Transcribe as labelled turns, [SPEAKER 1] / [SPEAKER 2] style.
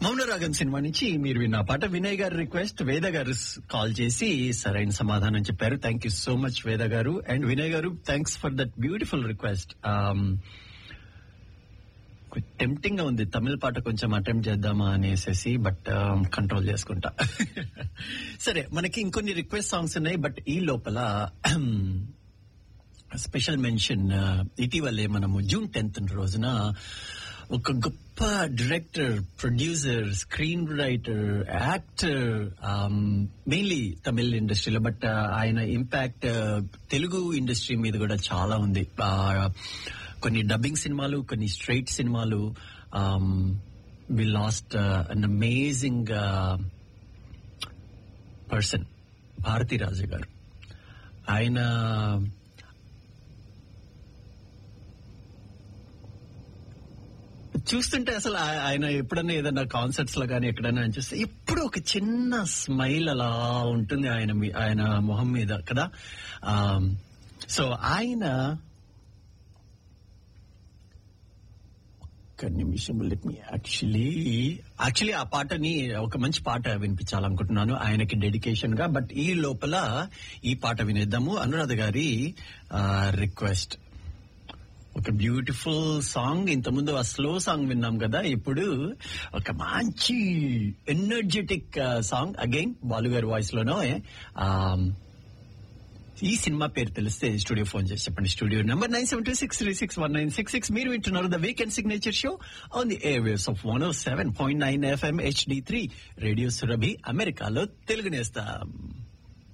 [SPEAKER 1] మౌనరాగం cinema నుంచి మీరు విన్న పాట వినయ్ గారి రిక్వెస్ట్ వేద గారు కాల్ చేసి సరైన సమాధానం చెప్పారు థ్యాంక్ యూ సో మచ్ వేద గారు అండ్ వినయ్ గారు thanks for that beautiful request tempting గా ఉంది తమిళ పాట కొంచెం అటెంప్ట్ చేద్దామా అనేసి బట్ కంట్రోల్ చేసుకుంటా సరే మనకి ఇంకొన్ని రిక్వెస్ట్ సాంగ్స్ ఉన్నాయి బట్ ఈ లోపల స్పెషల్ మెన్షన్ ఇటీవలే మనము జూన్ టెన్త్ రోజున ఒక గొప్ప director producer screen writer actor mainly Tamil ఇండస్ట్రీలో బట్ ఆయన ఇంపాక్ట్ తెలుగు ఇండస్ట్రీ మీద కూడా చాలా ఉంది కొన్ని డబ్బింగ్ సినిమాలు కొన్ని స్ట్రైట్ సినిమాలు we lost an amazing person Bharathiraja గారు ఆయన చూస్తుంటే అసలు ఆయన ఎప్పుడన్నా ఏదన్నా కాన్సర్ట్స్ లో కానీ ఎక్కడైనా చూస్తే ఎప్పుడు ఒక చిన్న స్మైల్ అలా ఉంటుంది ఆయన ఆయన మొహం మీద కదా సో ఆయన ఒక్క నిమిషం లెట్ మీ యాక్చువల్లీ యాక్చువల్లీ ఆ పాటని ఒక మంచి పాట వినిపించాలనుకుంటున్నాను ఆయనకి డెడికేషన్ గా బట్ ఈ లోపల ఈ పాట వినేద్దాము అనురాధ గారి రిక్వెస్ట్ ఒక బ్యూటిఫుల్ సాంగ్ ఇంతకుముందు ఆ స్లో సాంగ్ విన్నాం కదా ఇప్పుడు ఒక మంచి ఎనర్జెటిక్ సాంగ్ అగైన్ బాలు గారి వాయిస్ లోనో ఈ సినిమా పేరు తెలిస్తే స్టూడియో ఫోన్ చేసి చెప్పండి studio number nine seven two six three six one nine six six మీరు వింటున్నారు the weekend signature show on the air waves of one seven point nine F M H D three radio Surabhi అమెరికాలో తెలుగు నేస్తాం